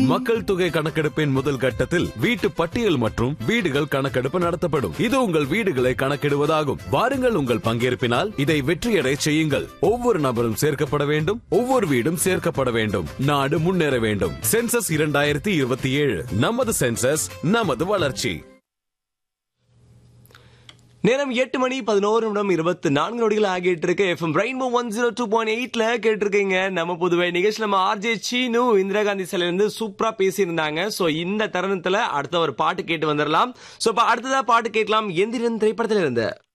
மக்கள் தொகை கணக்கெடுப்பின் முதல் கட்டத்தில் வீட்டு பட்டியல் மற்றும் வீடுகள் கணக்கெடுப்பு நடத்தப்படும் இது உங்கள் வீடுகளை கணக்கிடுவதாகும் வாருங்கள் உங்கள் பங்கேற்பினால் இதை வெற்றியடை செய்யுங்கள் ஒவ்வொரு நபரும் சேர்க்கப்பட வேண்டும் ஒவ்வொரு வீடும் சேர்க்கப்பட வேண்டும் நாடு முன்னேற வேண்டும் சென்சஸ் இரண்டாயிரத்தி இருபத்தி ஏழு நமது சென்சஸ் நமது வளர்ச்சி நேரம் எட்டு மணி பதினோரு நிமிடம் இருபத்தி நான்கு நொடிகள் ஆகிட்டு இருக்கு FM Rainbow one zero two point எயிட்ல கேட்டிருக்கீங்க நம்ம புதுவை நிகழ்ச்சி நம்ம ஆர்ஜே சீனு இந்திரா காந்தி சிலையில இருந்து சூப்பரா பேசியிருந்தாங்க சோ இந்த தருணத்துல அடுத்த ஒரு பாட்டு கேட்டு வந்துடலாம் சோ இப்ப அடுத்ததா பாட்டு கேட்கலாம் எந்திரன் திரைப்படத்துல இருந்து